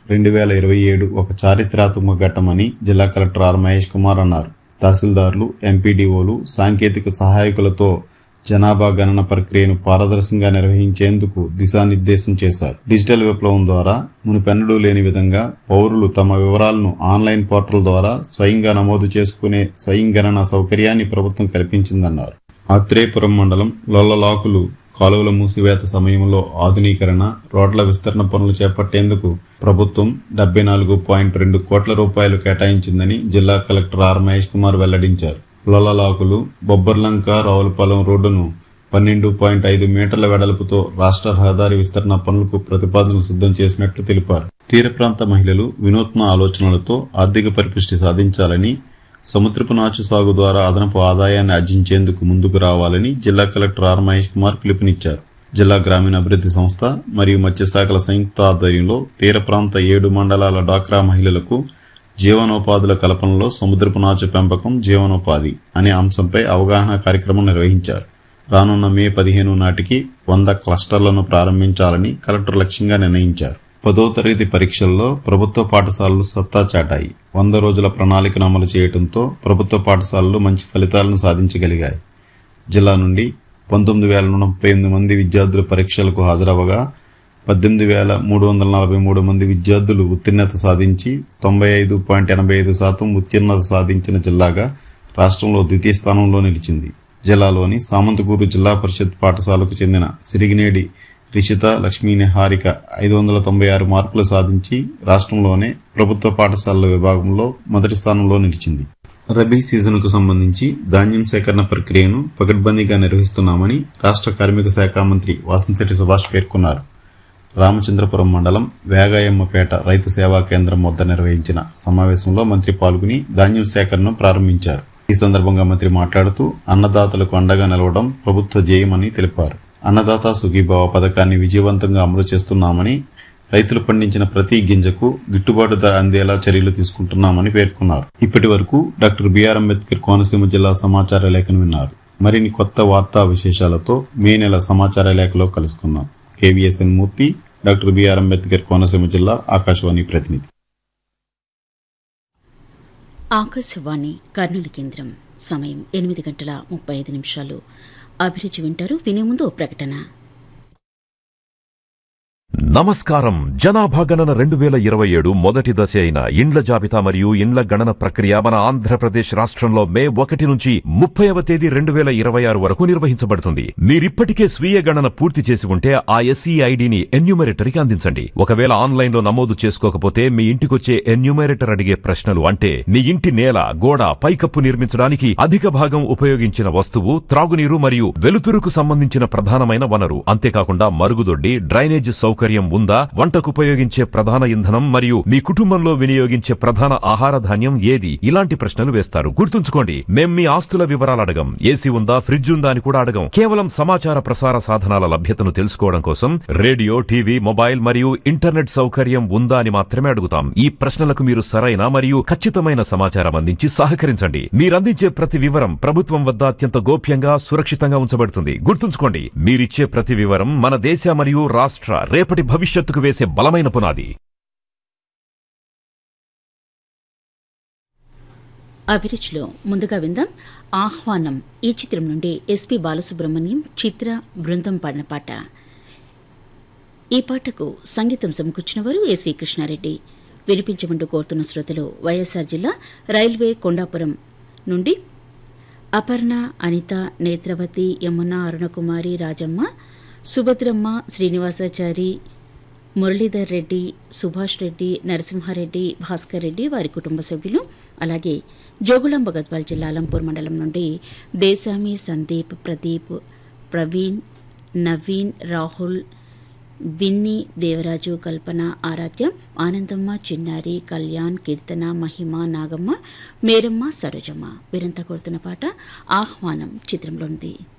రెండు వేల ఇరవై ఏడు ఒక చారిత్రాత్మక ఘట్టమని జిల్లా కలెక్టర్ ఆర్ మహేష్ కుమార్ అన్నారు తహసీల్దార్లు ఎంపీడీఓలు సాంకేతిక సహాయకులతో జనాభా గణన ప్రక్రియను పారదర్శకంగా నిర్వహించేందుకు దిశానిర్దేశం చేశారు డిజిటల్ విప్లవం ద్వారా మునిపెన్నడూ లేని విధంగా పౌరులు తమ వివరాలను ఆన్లైన్ పోర్టల్ ద్వారా స్వయంగా నమోదు చేసుకునే స్వయం గణన సౌకర్యాన్ని ప్రభుత్వం కల్పించిందన్నారు ఆత్రేయపురం మండలం లొల్లలాకులు కాలువల మూసివేత సమయంలో ఆధునీకరణ రోడ్ల విస్తరణ పనులు చేపట్టేందుకు ప్రభుత్వం డెబ్బై నాలుగు పాయింట్ రెండు కోట్ల రూపాయలు కేటాయించిందని జిల్లా కలెక్టర్ ఆర్ మహేష్ కుమార్ వెల్లడించారు లొల్లలాకులు బొబ్బర్లంక రావులపాలెం రోడ్డును పన్నెండు పాయింట్ ఐదు మీటర్ల వెడల్పుతో రాష్ట్ర రహదారి విస్తరణ పనులకు ప్రతిపాదనలు సిద్ధం చేసినట్లు తెలిపారు తీర ప్రాంత మహిళలు వినూత్న ఆలోచనలతో ఆర్థిక పరిపుష్టి సాధించాలని సముద్రపు నాచు సాగు ద్వారా అదనపు ఆదాయాన్ని ఆర్జించేందుకు ముందుకు రావాలని జిల్లా కలెక్టర్ ఆర్ మహేష్ కుమార్ పిలుపునిచ్చారు జిల్లా గ్రామీణాభివృద్ధి సంస్థ మరియు మత్స్యశాఖల సంయుక్త ఆధ్వర్యంలో తీర ప్రాంత ఏడు మండలాల డాక్రా మహిళలకు జీవనోపాధుల కల్పనలో సముద్రపు నాచు పెంపకం జీవనోపాధి అనే అంశంపై అవగాహన కార్యక్రమం నిర్వహించారు రానున్న మే పదిహేను నాటికి వంద క్లస్టర్లను ప్రారంభించాలని కలెక్టర్ లక్ష్యంగా నిర్ణయించారు పదో తరగతి పరీక్షల్లో ప్రభుత్వ పాఠశాలలు సత్తా చాటాయి వంద రోజుల ప్రణాళికను అమలు చేయడంతో ప్రభుత్వ పాఠశాలలు మంచి ఫలితాలను సాధించగలిగాయి జిల్లా నుండి పంతొమ్మిది వేల నూట ముప్పై ఎనిమిది మంది విద్యార్థులు పరీక్షలకు హాజరవగా పద్దెనిమిది వేల మూడు వందల నలభై మూడు మంది విద్యార్థులు ఉత్తీర్ణత సాధించి తొంభై ఐదు పాయింట్ ఎనభై ఐదు శాతం ఉత్తీర్ణత సాధించిన జిల్లాగా రాష్ట్రంలో ద్వితీయ స్థానంలో నిలిచింది జిల్లాలోని సామంతకూరు జిల్లా పరిషత్ పాఠశాలకు చెందిన సిరిగినేడి రిషిత లక్ష్మీ నిహారిక ఐదు వందల తొంభై ఆరు మార్కులు సాధించి రాష్ట్రంలోనే ప్రభుత్వ పాఠశాలల విభాగంలో మొదటి స్థానంలో నిలిచింది రబీ సీజన్కు సంబంధించి ధాన్యం సేకరణ ప్రక్రియను పకడ్బందీగా నిర్వహిస్తున్నామని రాష్ట్ర కార్మిక శాఖ మంత్రి వాసంశెట్టి సుభాష్ పేర్కొన్నారు రామచంద్రపురం మండలం వేగాయమ్మపేట రైతు సేవా కేంద్రం వద్ద నిర్వహించిన సమావేశంలో మంత్రి పాల్గొని ధాన్యం సేకరణను ప్రారంభించారు ఈ సందర్భంగా మంత్రి మాట్లాడుతూ అన్నదాతలకు అండగా నిలవడం ప్రభుత్వ ధ్యేయమని తెలిపారు అన్నదాత సుఖీభావ పథకాన్ని విజయవంతంగా అమలు చేస్తున్నామని రైతులు పండించిన ప్రతి గింజకు గిట్టుబాటు ధర అందేలా చర్యలు తీసుకుంటున్నామని పేర్కొన్నారు ఇప్పటి వరకు డాక్టర్ బిఆర్ అంబేద్కర్ కోనసీమ జిల్లా సమాచార లేఖను విన్నారు మరిన్ని కొత్త వార్తా విశేషాలతో మే నెల సమాచార లేఖలో కలుసుకుందాం KVSN Murthy doctor BR Ambedkar Konaseema జిల్లా ఆకాశవాణి ప్రతినిధి ఆకాశవాణి కర్నూలు కేంద్రం సమయం ఎనిమిది గంటల ముప్పై ఐదు నిమిషాలు అభిరుచి వింటారు వినే ముందు ఓ ప్రకటన నమస్కారం జనాభా గణన రెండు వేల ఇరవై ఏడు మొదటి దశ అయిన ఇండ్ల జాబితా మరియు ఇండ్ల గణన ప్రక్రియ మన ఆంధ్రప్రదేశ్ రాష్ట్రంలో మే ఒకటి నుంచి ముప్పైవ తేదీ రెండు వేల ఇరవై ఆరు వరకు నిర్వహించబడుతుంది మీరిప్పటికే స్వీయ గణన పూర్తి చేసి ఉంటే ఆ ఎస్ఈ ఐడిని ఎన్యూమరేటర్కి అందించండి ఒకవేళ ఆన్లైన్ లో నమోదు చేసుకోకపోతే మీ ఇంటికొచ్చే ఎన్యూమరేటర్ అడిగే ప్రశ్నలు అంటే మీ ఇంటి నేల గోడ పైకప్పు నిర్మించడానికి అధిక భాగం ఉపయోగించిన వస్తువు త్రాగునీరు మరియు వెలుతురుకు సంబంధించిన ప్రధానమైన వనరు అంతేకాకుండా మరుగుదొడ్డి డ్రైనేజ్ సౌకర్యం ఉందా వంటకు ఉపయోగించే ప్రధాన ఇంధనం మరియు మీ కుటుంబంలో వినియోగించే ప్రధాన ఆహార ధాన్యం ఏది ఇలాంటి ప్రశ్నలు వేస్తారు గుర్తుంచుకోండి మేం మీ ఆస్తుల వివరాలు అడగం ఏసీ ఉందా ఫ్రిడ్జ్ ఉందా అని కూడా అడగం కేవలం సమాచార ప్రసార సాధనాల లభ్యతను తెలుసుకోవడం కోసం రేడియో టీవీ మొబైల్ మరియు ఇంటర్నెట్ సౌకర్యం ఉందా అని మాత్రమే అడుగుతాం ఈ ప్రశ్నలకు మీరు సరైన మరియు ఖచ్చితమైన సమాచారం అందించి సహకరించండి మీరందించే ప్రతి వివరం ప్రభుత్వం వద్ద అత్యంత గోప్యంగా సురక్షితంగా ఉంచబడుతుంది గుర్తుంచుకోండి మీరిచ్చే ప్రతి వివరం మన దేశ మరియు రాష్ట్ర రేపటి భవిష్యత్తుకు వేసే బలమైన పునాది అభిరుచిలో ముందుగా విందాం ఆహ్వానం ఈ చిత్రం నుండి ఎస్పి బాలసుబ్రహ్మణ్యం చిత్ర బృందం పాడిన పాట ఈ పాటకు సంగీతం సమకూర్చిన వారు ఎస్వి కృష్ణారెడ్డి వినిపించమంటూ కోరుతున్న శ్రోతలు వైఎస్ఆర్ జిల్లా రైల్వే కొండాపురం నుండి అపర్ణ అనిత నేత్రవతి యమున అరుణకుమారి రాజమ్మ సుభద్రమ్మ శ్రీనివాసాచారి మురళీధర్ రెడ్డి సుభాష్ రెడ్డి నరసింహారెడ్డి భాస్కర్ రెడ్డి వారి కుటుంబ సభ్యులు అలాగే జోగులాంబ గద్వాల్ జిల్లా అలంపూర్ మండలం నుండి దేశామి సందీప్ ప్రదీప్ ప్రవీణ్ నవీన్ రాహుల్ విన్ని దేవరాజు కల్పన ఆరాధ్య ఆనందమ్మ చిన్నారి కళ్యాణ్ కీర్తన మహిమ నాగమ్మ మేరమ్మ సరోజమ్మ వీరంతా కోరుతున్న పాట ఆహ్వానం చిత్రంలోనిది